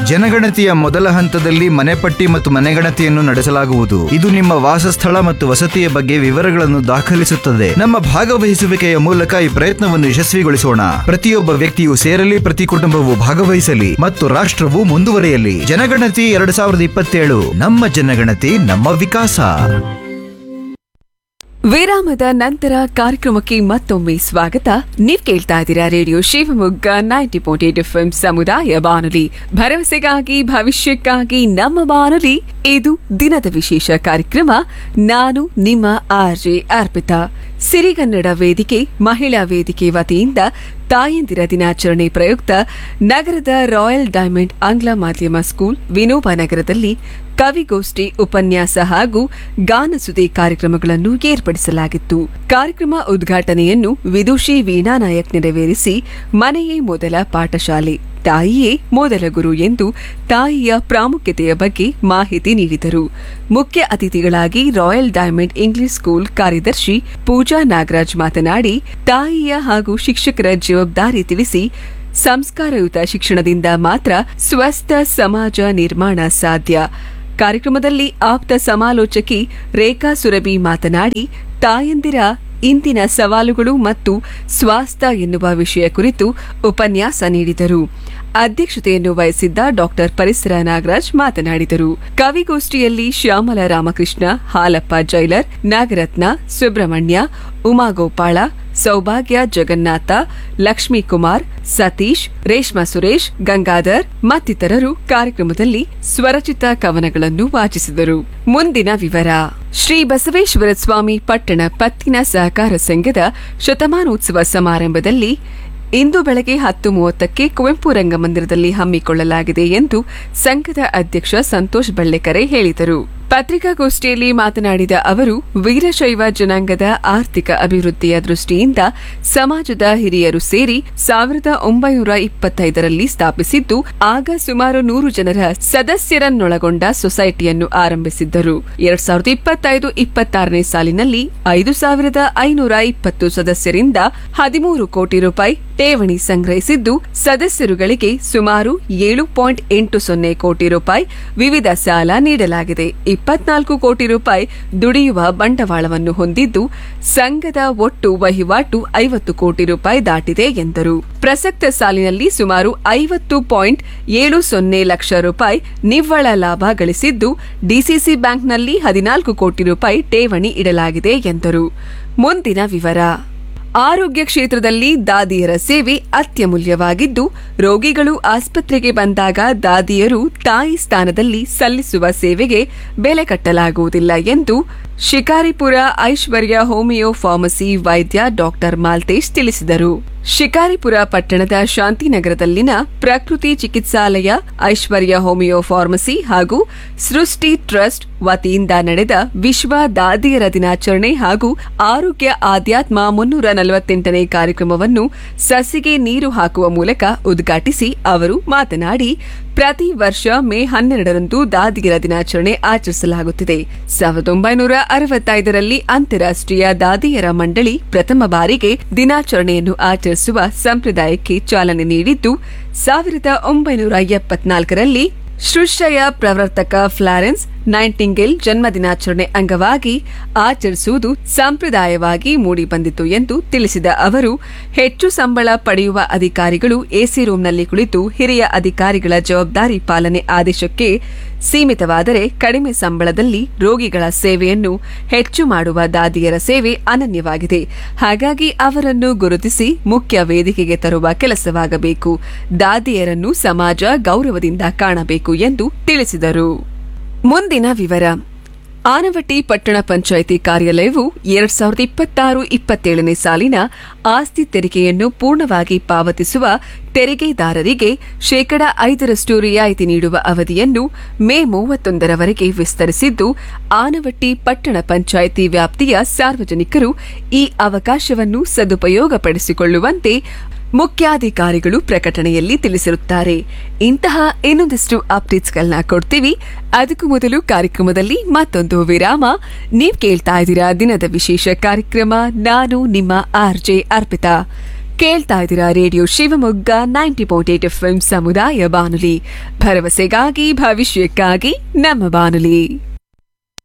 ಜನಗಣತಿಯ ಮೊದಲ ಹಂತದಲ್ಲಿ ಮನೆಪಟ್ಟಿ ಮತ್ತು ಮನೆಗಣತಿಯನ್ನು ನಡೆಸಲಾಗುವುದು ಇದು ನಿಮ್ಮ ವಾಸಸ್ಥಳ ಮತ್ತು ವಸತಿಯ ಬಗ್ಗೆ ವಿವರಗಳನ್ನು ದಾಖಲಿಸುತ್ತದೆ ನಮ್ಮ ಭಾಗವಹಿಸುವಿಕೆಯ ಮೂಲಕ ಈ ಪ್ರಯತ್ನವನ್ನು ಯಶಸ್ವಿಗೊಳಿಸೋಣ ಪ್ರತಿಯೊಬ್ಬ ವ್ಯಕ್ತಿಯು ಸೇರಲಿ ಪ್ರತಿ ಕುಟುಂಬವು ಭಾಗವಹಿಸಲಿ ಮತ್ತು ರಾಷ್ಟ್ರವು ಮುಂದುವರಿಯಲಿ ಜನಗಣತಿ ಎರಡ್ ಸಾವಿರದ ಇಪ್ಪತ್ತೇಳು ನಮ್ಮ ಜನಗಣತಿ ನಮ್ಮ ವಿಕಾಸ ವಿರಾಮದ ನಂತರ ಕಾರ್ಯಕ್ರಮಕ್ಕೆ ಮತ್ತೊಮ್ಮೆ ಸ್ವಾಗತ ನೀವ್ ಕೇಳ್ತಾ ಇದ್ದೀರಾ radio Shivamogga ninety point eight F ಸಮುದಾಯ ಬಾನುಲಿ ಭರವಸೆಗಾಗಿ ಭವಿಷ್ಯಕ್ಕಾಗಿ ನಮ್ಮ ಬಾನುಲಿ ಇದು ದಿನದ ವಿಶೇಷ ಕಾರ್ಯಕ್ರಮ ನಾನು ನಿಮ್ಮ ಆರ್ಜೆ ಅರ್ಪಿತಾ ಸಿರಿಗನ್ನಡ ವೇದಿಕೆ ಮಹಿಳಾ ವೇದಿಕೆ ವತಿಯಿಂದ ತಾಯಂದಿರ ದಿನಾಚರಣೆ ಪ್ರಯುಕ್ತ ನಗರದ ರಾಯಲ್ ಡೈಮಂಡ್ ಆಂಗ್ಲ ಮಾಧ್ಯಮ ಸ್ಕೂಲ್ ವಿನೋಬ ನಗರದಲ್ಲಿ ಕವಿಗೋಷ್ಠಿ ಉಪನ್ಯಾಸ ಹಾಗೂ ಗಾನಸುದಿ ಕಾರ್ಯಕ್ರಮಗಳನ್ನು ಏರ್ಪಡಿಸಲಾಗಿತ್ತು ಕಾರ್ಯಕ್ರಮ ಉದ್ಘಾಟನೆಯನ್ನು ವಿದುಷಿ ವೀಣಾ ನಾಯಕ್ ನೆರವೇರಿಸಿ ಮನೆಯೇ ಮೊದಲ ಪಾಠಶಾಲೆ ತಾಯಿಯೇ ಮೊದಲ ಗುರು ಎಂದು ತಾಯಿಯ ಪ್ರಾಮುಖ್ಯತೆಯ ಬಗ್ಗೆ ಮಾಹಿತಿ ನೀಡಿದರು ಮುಖ್ಯ ಅತಿಥಿಗಳಾಗಿ ರಾಯಲ್ ಡೈಮಂಡ್ ಇಂಗ್ಲಿಷ್ ಸ್ಕೂಲ್ ಕಾರ್ಯದರ್ಶಿ ಪೂಜಾ ನಾಗರಾಜ್ ಮಾತನಾಡಿ ತಾಯಿಯ ಹಾಗೂ ಶಿಕ್ಷಕರ ಜವಾಬ್ದಾರಿ ತಿಳಿಸಿ ಸಂಸ್ಕಾರಯುತ ಶಿಕ್ಷಣದಿಂದ ಮಾತ್ರ ಸ್ವಸ್ಥ ಸಮಾಜ ನಿರ್ಮಾಣ ಸಾಧ್ಯ ಕಾರ್ಯಕ್ರಮದಲ್ಲಿ ಆಪ್ತ ಸಮಾಲೋಚಕಿ ರೇಖಾ ಸುರಭಿ ಮಾತನಾಡಿ ತಾಯಂದಿರ ಇಂದಿನ ಸವಾಲುಗಳು ಮತ್ತು ಸ್ವಾಸ್ಥ್ಯ ಎನ್ನುವ ವಿಷಯ ಕುರಿತು ಉಪನ್ಯಾಸ ನೀಡಿದರು ಅಧ್ಯಕ್ಷತೆಯನ್ನು ವಹಿಸಿದ್ದ ಡಾಕ್ಟರ್ ಪರಿಸರ ನಾಗರಾಜ್ ಮಾತನಾಡಿದರು ಕವಿಗೋಷ್ಠಿಯಲ್ಲಿ ಶ್ಯಾಮಲ ರಾಮಕೃಷ್ಣ ಹಾಲಪ್ಪ ಜೈಲರ್ ನಾಗರತ್ನ ಸುಬ್ರಹ್ಮಣ್ಯ ಉಮಾಗೋಪಾಳ ಸೌಭಾಗ್ಯ ಜಗನ್ನಾಥ ಲಕ್ಷ್ಮೀ ಕುಮಾರ್ ಸತೀಶ್ ರೇಷ್ಮಾ ಸುರೇಶ್ ಗಂಗಾಧರ್ ಮತ್ತಿತರರು ಕಾರ್ಯಕ್ರಮದಲ್ಲಿ ಸ್ವರಚಿತ ಕವನಗಳನ್ನು ವಾಚಿಸಿದರು ಮುಂದಿನ ವಿವರ ಶ್ರೀ ಬಸವೇಶ್ವರ ಸ್ವಾಮಿ ಪಟ್ಟಣ ಪತ್ತಿನ ಸಹಕಾರ ಸಂಘದ ಶತಮಾನೋತ್ಸವ ಸಮಾರಂಭದಲ್ಲಿ ಇಂದು ಬೆಳಗ್ಗೆ ಹತ್ತು ಮೂವತ್ತಕ್ಕೆ ಕುವೆಂಪು ರಂಗಮಂದಿರದಲ್ಲಿ ಹಮ್ಮಿಕೊಳ್ಳಲಾಗಿದೆ ಎಂದು ಸಂಘದ ಅಧ್ಯಕ್ಷ ಸಂತೋಷ್ ಬಳ್ಳೆಕರೆ ಹೇಳಿದರು ಪತ್ರಿಕಾಗೋಷ್ಠಿಯಲ್ಲಿ ಮಾತನಾಡಿದ ಅವರು ವೀರಶೈವ ಜನಾಂಗದ ಆರ್ಥಿಕ ಅಭಿವೃದ್ಧಿಯ ದೃಷ್ಟಿಯಿಂದ ಸಮಾಜದ ಹಿರಿಯರು ಸೇರಿ ಸಾವಿರದ ಒಂಬೈನೂರ ಇಪ್ಪತ್ತೈದರಲ್ಲಿ ಸ್ಥಾಪಿಸಿದ್ದು ಆಗ ಸುಮಾರು ನೂರು ಜನರ ಸದಸ್ಯರನ್ನೊಳಗೊಂಡ ಸೊಸೈಟಿಯನ್ನು ಆರಂಭಿಸಿದ್ದರು ಎರಡ್ ಸಾವಿರದ ಇಪ್ಪತ್ತೈದು ಇಪ್ಪತ್ತಾರನೇ ಸಾಲಿನಲ್ಲಿ ಐದು ಸಾವಿರದ ಐನೂರ ಇಪ್ಪತ್ತು ಸದಸ್ಯರಿಂದ ಹದಿಮೂರು ಕೋಟಿ ರೂಪಾಯಿ ಠೇವಣಿ ಸಂಗ್ರಹಿಸಿದ್ದು ಸದಸ್ಯರುಗಳಿಗೆ ಸುಮಾರು ಏಳು ಪಾಯಿಂಟ್ ಎಂಟು ಸೊನ್ನೆ ಕೋಟಿ ರೂಪಾಯಿ ವಿವಿಧ ಸಾಲ ನೀಡಲಾಗಿದೆ ಇಪ್ಪತ್ನಾಲ್ಕು ಕೋಟಿ ರೂಪಾಯಿ ದುಡಿಯುವ ಬಂಡವಾಳವನ್ನು ಹೊಂದಿದ್ದು ಸಂಘದ ಒಟ್ಟು ವಹಿವಾಟು ಐವತ್ತು ಕೋಟಿ ರೂಪಾಯಿ ದಾಟಿದೆ ಎಂದರು ಪ್ರಸಕ್ತ ಸಾಲಿನಲ್ಲಿ ಸುಮಾರು ಐವತ್ತು ಪಾಯಿಂಟ್ ಏಳು ಸೊನ್ನೆ ಲಕ್ಷ ರೂಪಾಯಿ ನಿವ್ವಳ ಲಾಭ ಗಳಿಸಿದ್ದು ಡಿಸಿಸಿ ಬ್ಯಾಂಕ್ನಲ್ಲಿ ಹದಿನಾಲ್ಕು ಕೋಟಿ ರೂಪಾಯಿ ಠೇವಣಿ ಇಡಲಾಗಿದೆ ಎಂದರು ಮುಂದಿನ ವಿವರ ಆರೋಗ್ಯ ಕ್ಷೇತ್ರದಲ್ಲಿ ದಾದಿಯರ ಸೇವೆ ಅತ್ಯಮೂಲ್ಯವಾಗಿದ್ದು ರೋಗಿಗಳು ಆಸ್ಪತ್ರೆಗೆ ಬಂದಾಗ ದಾದಿಯರು ತಾಯಿ ಸ್ಥಾನದಲ್ಲಿ ಸಲ್ಲಿಸುವ ಸೇವೆಗೆ ಬೆಲೆ ಕಟ್ಟಲಾಗುವುದಿಲ್ಲ ಎಂದು ಶಿಕಾರಿಪುರ ಐಶ್ವರ್ಯ ಹೋಮಿಯೋ ಫಾರ್ಮಸಿ ವೈದ್ಯ ಡಾಕ್ಟರ್ ಮಾಲ್ತೇಶ್ ತಿಳಿಸಿದರು ಶಿಕಾರಿಪುರ ಪಟ್ಟಣದ ಶಾಂತಿನಗರದಲ್ಲಿನ ಪ್ರಕೃತಿ ಚಿಕಿತ್ಸಾಲಯ ಐಶ್ವರ್ಯ ಹೋಮಿಯೋ ಫಾರ್ಮಸಿ ಹಾಗೂ ಸೃಷ್ಟಿ ಟ್ರಸ್ಟ್ ವತಿಯಿಂದ ನಡೆದ ವಿಶ್ವ ದಾದಿಯರ ದಿನಾಚರಣೆ ಹಾಗೂ ಆರೋಗ್ಯ ಆಧ್ಯಾತ್ಮ ಮುನ್ನೂರ ನಲವತ್ತೆಂಟನೇ ಕಾರ್ಯಕ್ರಮವನ್ನು ಸಸಿಗೆ ನೀರು ಹಾಕುವ ಮೂಲಕ ಉದ್ಘಾಟಿಸಿ ಅವರು ಮಾತನಾಡಿ ಪ್ರತಿ ವರ್ಷ ಮೇ ಹನ್ನೆರಡರಂದು ದಾದಿಯರ ದಿನಾಚರಣೆ ಆಚರಿಸಲಾಗುತ್ತಿದೆ ಸಾವಿರದ ಒಂಬೈನೂರ ಅರವತ್ತೈದರಲ್ಲಿ ಅಂತಾರಾಷ್ಟ್ರೀಯ ದಾದಿಯರ ಮಂಡಳಿ ಪ್ರಥಮ ಬಾರಿಗೆ ದಿನಾಚರಣೆಯನ್ನು ಆಚರಿಸುವ ಸಂಪ್ರದಾಯಕ್ಕೆ ಚಾಲನೆ ನೀಡಿದ್ದು ಸಾವಿರದ ಒಂಬೈನೂರ ಎಪ್ಪತ್ನಾಲ್ಕರಲ್ಲಿ ಸೃಷ್ಟಿಯ ಪ್ರವರ್ತಕ ಫ್ಲಾರೆನ್ಸ್ ನೈಂಟಿಂಗೇಲ್ ಜನ್ಮದಿನಾಚರಣೆ ಅಂಗವಾಗಿ ಆಚರಿಸುವುದು ಸಂಪ್ರದಾಯವಾಗಿ ಮೂಡಿಬಂದಿತು ಎಂದು ತಿಳಿಸಿದ ಅವರು ಹೆಚ್ಚು ಸಂಬಳ ಪಡೆಯುವ ಅಧಿಕಾರಿಗಳು ಎಸಿ ರೂಂನಲ್ಲಿ ಕುಳಿತು ಹಿರಿಯ ಅಧಿಕಾರಿಗಳ ಜವಾಬ್ದಾರಿ ಪಾಲನೆ ಆದೇಶಕ್ಕೆ ಸೀಮಿತವಾದರೆ ಕಡಿಮೆ ಸಂಬಳದಲ್ಲಿ ರೋಗಿಗಳ ಸೇವೆಯನ್ನು ಹೆಚ್ಚು ಮಾಡುವ ದಾದಿಯರ ಸೇವೆ ಅನನ್ಯವಾಗಿದೆ ಹಾಗಾಗಿ ಅವರನ್ನು ಗುರುತಿಸಿ ಮುಖ್ಯ ವೇದಿಕೆಗೆ ತರುವ ಕೆಲಸವಾಗಬೇಕು ದಾದಿಯರನ್ನು ಸಮಾಜ ಗೌರವದಿಂದ ಕಾಣಬೇಕು ಎಂದು ತಿಳಿಸಿದರು ಮುಂದಿನ ವಿವರ ಆನವಟ್ಟಿ ಪಟ್ಟಣ ಪಂಚಾಯಿತಿ ಕಾರ್ಯಾಲಯವು ಎರಡ್ ಸಾವಿರದ ಇಪ್ಪತ್ತಾರು ಇಪ್ಪತ್ತೇಳನೇ ಸಾಲಿನ ಆಸ್ತಿ ತೆರಿಗೆಯನ್ನು ಪೂರ್ಣವಾಗಿ ಪಾವತಿಸುವ ತೆರಿಗೆದಾರರಿಗೆ ಶೇಕಡ ಐದರಷ್ಟು ರಿಯಾಯಿತಿ ನೀಡುವ ಅವಧಿಯನ್ನು ಮೇ ಮೂವತ್ತೊಂದರವರೆಗೆ ವಿಸ್ತರಿಸಿದ್ದು ಆನವಟ್ಟಿ ಪಟ್ಟಣ ಪಂಚಾಯಿತಿ ವ್ಯಾಪ್ತಿಯ ಸಾರ್ವಜನಿಕರು ಈ ಅವಕಾಶವನ್ನು ಸದುಪಯೋಗಪಡಿಸಿಕೊಳ್ಳುವಂತೆ ಮುಖ್ಯಾಧಿಕಾರಿಗಳು ಪ್ರಕಟಣೆಯಲ್ಲಿ ತಿಳಿಸಿರುತ್ತಾರೆ ಇಂತಹ ಇನ್ನೊಂದಿಷ್ಟು ಅಪ್ಡೇಟ್ಸ್ಗಳನ್ನ ಕೊಡ್ತೀವಿ ಅದಕ್ಕೂ ಮೊದಲು ಕಾರ್ಯಕ್ರಮದಲ್ಲಿ ಮತ್ತೊಂದು ವಿರಾಮ ನೀವ್ ಕೇಳ್ತಾ ಇದ್ದೀರಾ ದಿನದ ವಿಶೇಷ ಕಾರ್ಯಕ್ರಮ ನಾನು ನಿಮ್ಮ ಆರ್ಜೆ ಅರ್ಪಿತಾ ಕೇಳ್ತಾ ಇದ್ದೀರಾ radio Shivamogga ninety point eight F ಸಮುದಾಯ ಬಾನುಲಿ ಭರವಸೆಗಾಗಿ ಭವಿಷ್ಯಕ್ಕಾಗಿ ನಮ್ಮ ಬಾನುಲಿ